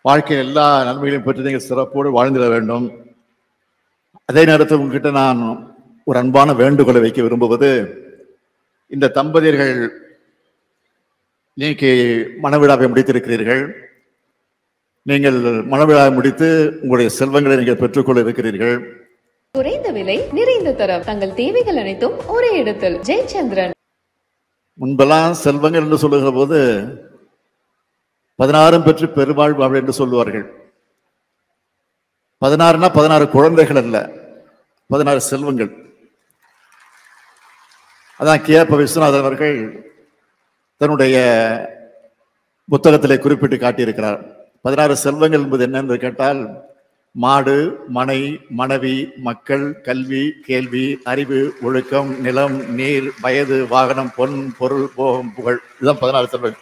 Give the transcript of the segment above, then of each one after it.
வாழ்க்கையில் எல்லா நன்மைகளையும் பெற்று நீங்கள் சிறப்போடு வாழ்ந்திட வேண்டும் அதே நேரத்தில் உங்ககிட்ட நான் ஒரு அன்பான வேண்டுகோளை வைக்க விரும்புவது இந்த தம்பதியர்கள் இன்னைக்கு மணவிழாவை முடித்திருக்கிறீர்கள் நீங்கள் மணவிழாவை முடித்து உங்களுடைய செல்வங்களை நீங்கள் பெற்றுக்கொள்ள இருக்கிறீர்கள் குறைந்த விலை நிறைந்த தரம் தங்கள் தேவைகள் அனைத்தும் ஒரே இடத்தில் ஜெயச்சந்திரன் முன்பெல்லாம் செல்வங்கள் என்று சொல்லுகிற போது பதினாறும் பெற்று பெருவாழ் வாழ் என்று சொல்லுவார்கள் பதினாறுனா பதினாறு குழந்தைகள் அல்ல பதினாறு செல்வங்கள் அதான் கேப்ப விஸ்வநாதன் அவர்கள் தன்னுடைய புத்தகத்திலே குறிப்பிட்டு காட்டியிருக்கிறார் பதினாறு செல்வங்கள் என்பது என்னென்று கேட்டால் மாடு மனை மனைவி மக்கள் கல்வி கேள்வி அறிவு ஒழுக்கம் நிலம் நீர் வயது வாகனம் பொன் பொருள் போகம் புகழ் இதுதான் பதினாறு செல்வங்கள்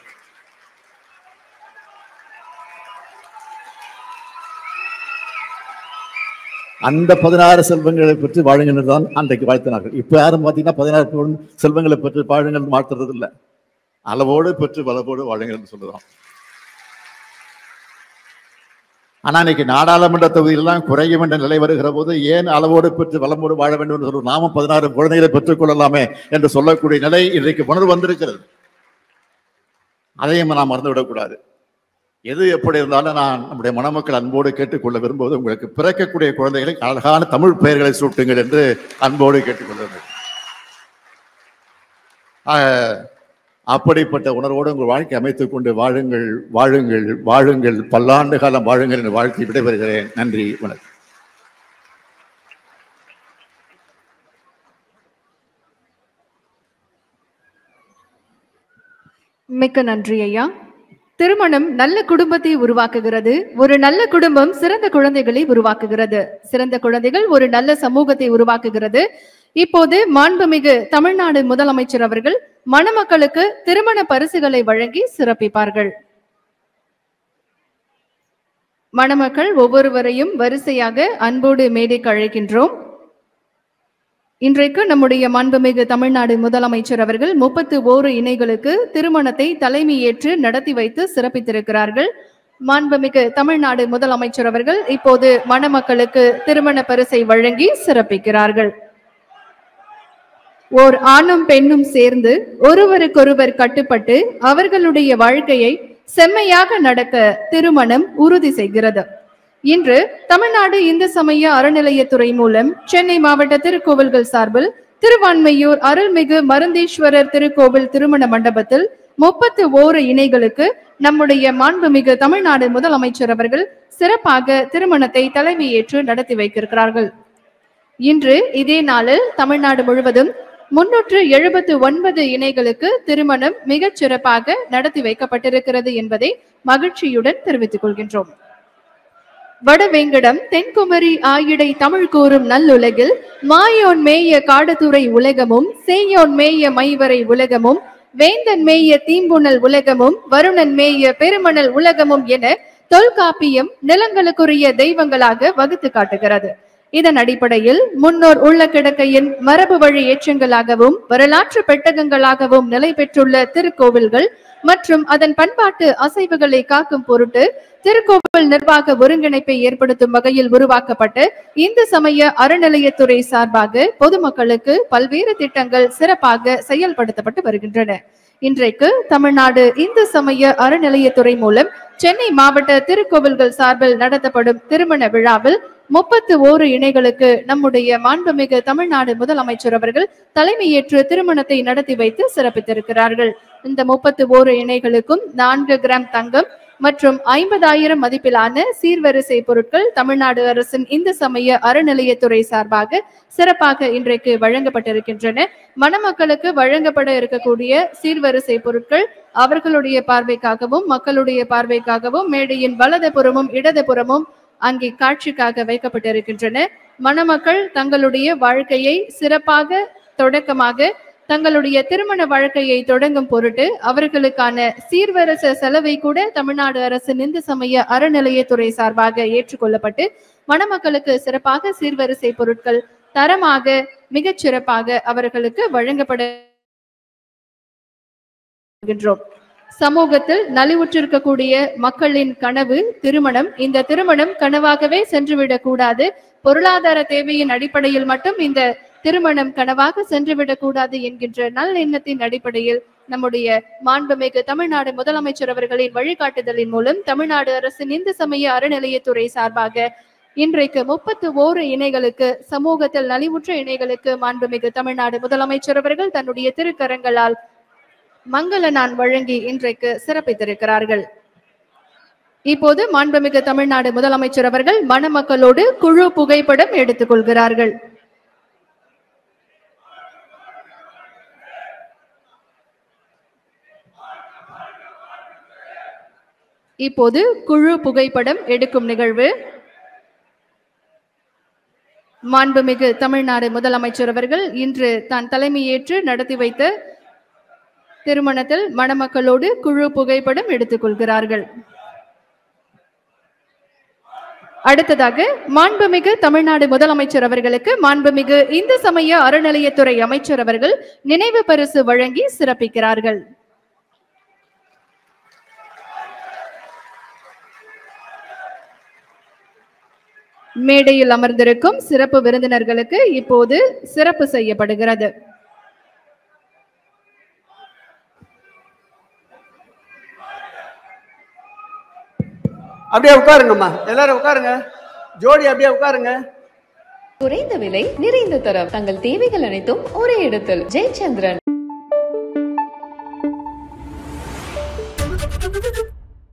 அந்த பதினாறு செல்வங்களை பற்றி வாழுங்கள் தான் அன்றைக்கு வாழ்த்தினார்கள் இப்ப யாரும் பார்த்தீங்கன்னா பதினாறு பொருள் செல்வங்களை பற்றி வாழுங்கள் மாற்றுறது இல்லை அளவோடு பெற்று வளவோடு வாழுங்கள் என்று சொல்லுறோம் ஆனா இன்னைக்கு நாடாளுமன்ற தொகுதியெல்லாம் குறையும் என்ற நிலை வருகிற போது ஏன் அளவோடு பெற்று வளமோடு வாழ வேண்டும் என்று சொல்லுவோம் நாமும் பதினாறு குழந்தைகளை பெற்றுக் கொள்ளலாமே என்று சொல்லக்கூடிய நிலை இன்றைக்கு உணர்வு வந்திருக்கிறது அதையும் நாம் மறந்துவிடக்கூடாது எது எப்படி இருந்தாலும் நான் நம்முடைய மணமக்கள் அன்போடு கேட்டுக்கொள்ள விரும்புவது உங்களுக்கு பிறக்கக்கூடிய குழந்தைகளை அழகான தமிழ் பெயர்களை சூட்டுங்கள் என்று அன்போடு கேட்டுக்கொள்ளுங்கள் ஆஹ், அப்படிப்பட்ட உணர்வோடு உங்கள் வாழ்க்கை அமைத்துக் கொண்டு வாழுங்கள் வாழுங்கள் வாழுங்கள் பல்லாண்டு காலம் வாழுங்கள் என்று வாழ்க்கை விடைபெறுகிறேன் நன்றி வணக்கம் மிக்க நன்றி ஐயா திருமணம் நல்ல குடும்பத்தை உருவாக்குகிறது ஒரு நல்ல குடும்பம் சிறந்த குழந்தைகளை உருவாக்குகிறது சிறந்த குழந்தைகள் ஒரு நல்ல சமூகத்தை உருவாக்குகிறது இப்போது மாண்புமிகு தமிழ்நாடு முதலமைச்சர் அவர்கள் மணமக்களுக்கு திருமண பரிசுகளை வழங்கி சிறப்பிப்பார்கள் மணமக்கள் ஒவ்வொருவரையும் வரிசையாக அன்போடு மேடைக்கு அழைக்கின்றோம் இன்றைக்கு நம்முடைய மாண்புமிகு தமிழ்நாடு முதலமைச்சர் அவர்கள் முப்பத்து ஓரு இணைகளுக்கு திருமணத்தை தலைமையேற்று நடத்தி வைத்து சிறப்பித்திருக்கிறார்கள் மாண்புமிகு தமிழ்நாடு முதலமைச்சர் அவர்கள் இப்போது மணமக்களுக்கு திருமண பரிசை வழங்கி சிறப்பிக்கிறார்கள் ஓர் ஆணும் பெண்ணும் சேர்ந்து ஒருவருக்கொருவர் கட்டுப்பட்டு அவர்களுடைய வாழ்க்கையை செம்மையாக நடக்க திருமணம் உறுதி செய்கிறது இன்று தமிழ்நாடு இந்து சமய அறநிலையத்துறை மூலம் சென்னை மாவட்ட திருக்கோவில்கள் சார்பில் திருவான்மையூர் அருள்மிகு மருந்தீஸ்வரர் திருக்கோவில் திருமண மண்டபத்தில் முப்பத்து ஓரு இணைகளுக்கு நம்முடைய மாண்புமிகு தமிழ்நாடு முதலமைச்சர் அவர்கள் சிறப்பாக திருமணத்தை தலைமையேற்று நடத்தி வைத்திருக்கிறார்கள் இன்று இதே நாளில் தமிழ்நாடு முழுவதும் முன்னூற்று எழுபத்து ஒன்பது இணைகளுக்கு திருமணம் மிகச் சிறப்பாக நடத்தி வைக்கப்பட்டிருக்கிறது என்பதை மகிழ்ச்சியுடன் தெரிவித்துக் கொள்கின்றோம் வடவேங்கடம் தென்குமரி ஆயிடை தமிழ் கூறும் நல்லுலகில் மாயோன் மேய காடதுரை உலகமும் சேயோன் மேய மைவரை உலகமும் வேந்தன் மேய தீம்புணல் உலகமும் வருணன் மேய பெருமணல் உலகமும் என தொல்காப்பியம் நிலங்களுக்குரிய தெய்வங்களாக வகுத்து காட்டுகிறது இதன் அடிப்படையில் முன்னோர் உள்ள கிடக்கையின் மரபு வழி ஏற்றங்களாகவும் வரலாற்று பெட்டகங்களாகவும் நிலை பெற்றுள்ள திருக்கோவில்கள் மற்றும் அதன் பண்பாட்டு அசைவுகளை காக்கும் பொருட்டு திருக்கோவில் நிர்வாக ஒருங்கிணைப்பை ஏற்படுத்தும் வகையில் உருவாக்கப்பட்ட இந்து சமய அறநிலையத்துறை சார்பாக பொதுமக்களுக்கு பல்வேறு திட்டங்கள் சிறப்பாக செயல்படுத்தப்பட்டு வருகின்றன இன்றைக்கு தமிழ்நாடு இந்து சமய அறநிலையத்துறை மூலம் சென்னை மாவட்ட திருக்கோவில்கள் சார்பில் நடத்தப்படும் திருமண விழாவில் முப்பத்து ஓரு இணைகளுக்கு நம்முடைய மாண்புமிகு தமிழ்நாடு முதலமைச்சர் அவர்கள் தலைமையேற்று திருமணத்தை நடத்தி வைத்து சிறப்பித்திருக்கிறார்கள் இந்த முப்பத்து ஓரு இணைகளுக்கும் நான்கு கிராம் தங்கம் மற்றும் ஐம்பதாயிரம் மதிப்பிலான சீர்வரிசை பொருட்கள் தமிழ்நாடு அரசின் இந்து சமய அறநிலையத்துறை சார்பாக சிறப்பாக இன்றைக்கு வழங்கப்பட்டிருக்கின்றன மணமக்களுக்கு வழங்கப்பட இருக்கக்கூடிய சீர்வரிசை பொருட்கள் அவர்களுடைய பார்வைக்காகவும் மக்களுடைய பார்வைக்காகவும் மேடையின் வலதுபுறமும் இடதுபுறமும் அங்கே காட்சிக்காக வைக்கப்பட்டிருக்கின்றன மணமக்கள் தங்களுடைய வாழ்க்கையை சிறப்பாக தொடக்கமாக தங்களுடைய திருமண வாழ்க்கையை தொடங்கும் பொருட்டு அவர்களுக்கான சீர்வரிசை செலவை கூட தமிழ்நாடு அரசின் இந்து சமய அறநிலையத்துறை சார்பாக ஏற்றுக்கொள்ளப்பட்டு மணமக்களுக்கு சிறப்பாக சீர்வரிசை பொருட்கள் தரமாக மிகச் சிறப்பாக அவர்களுக்கு வழங்கப்பட வருகின்றோம் சமூகத்தில் நலிவுற்றிருக்கக்கூடிய மக்களின் கனவு திருமணம் இந்த திருமணம் கனவாகவே சென்றுவிடக் கூடாது பொருளாதார தேவையின் அடிப்படையில் மட்டும் இந்த திருமணம் கனவாக சென்றுவிடக் கூடாது என்கின்ற நல்லெண்ணத்தின் அடிப்படையில் நம்முடைய மாண்புமிகு தமிழ்நாடு முதலமைச்சர் அவர்களின் வழிகாட்டுதலின் மூலம் தமிழ்நாடு அரசின் இந்து சமய அறநிலையத்துறை சார்பாக இன்றைக்கு முப்பத்து ஓரு இணைகளுக்கு சமூகத்தில் நலிவுற்ற இணைகளுக்கு மாண்புமிகு தமிழ்நாடு முதலமைச்சர் அவர்கள் தன்னுடைய திருக்கரங்களால் மங்கள நான் வழங்கி இன்றைக்கு சிறப்பித்திருக்கிறார்கள் இப்போது மாண்புமிகு தமிழ்நாடு முதலமைச்சர் அவர்கள் மணமக்களோடு குழு புகைப்படம் எடுத்துக் கொள்கிறார்கள் இப்போது குழு புகைப்படம் எடுக்கும் நிகழ்வு மாண்புமிகு தமிழ்நாடு முதலமைச்சர் அவர்கள் இன்று தான் தலைமையேற்று நடத்தி வைத்த திருமணத்தில் மணமக்களோடு குழு புகைப்படம் எடுத்துக் கொள்கிறார்கள் அடுத்ததாக மாண்புமிகு தமிழ்நாடு முதலமைச்சர் அவர்களுக்கு மாண்புமிகு இந்து சமய அறநிலையத்துறை அமைச்சர் அவர்கள் நினைவு பரிசு வழங்கி சிறப்பிக்கிறார்கள் மேடையில் அமர்ந்திருக்கும் சிறப்பு விருந்தினர்களுக்கு இப்போது சிறப்பு செய்யப்படுகிறது அப்படியே உட்காருங்கம்மா எல்லாரும் உட்காருங்க ஜோடி அப்படியே உட்காருங்க குறைந்த விலை நிறைந்த தரம் தங்கள் தேவைகள் அனைத்தும் ஒரே இடத்தில் ஜெயச்சந்திரன்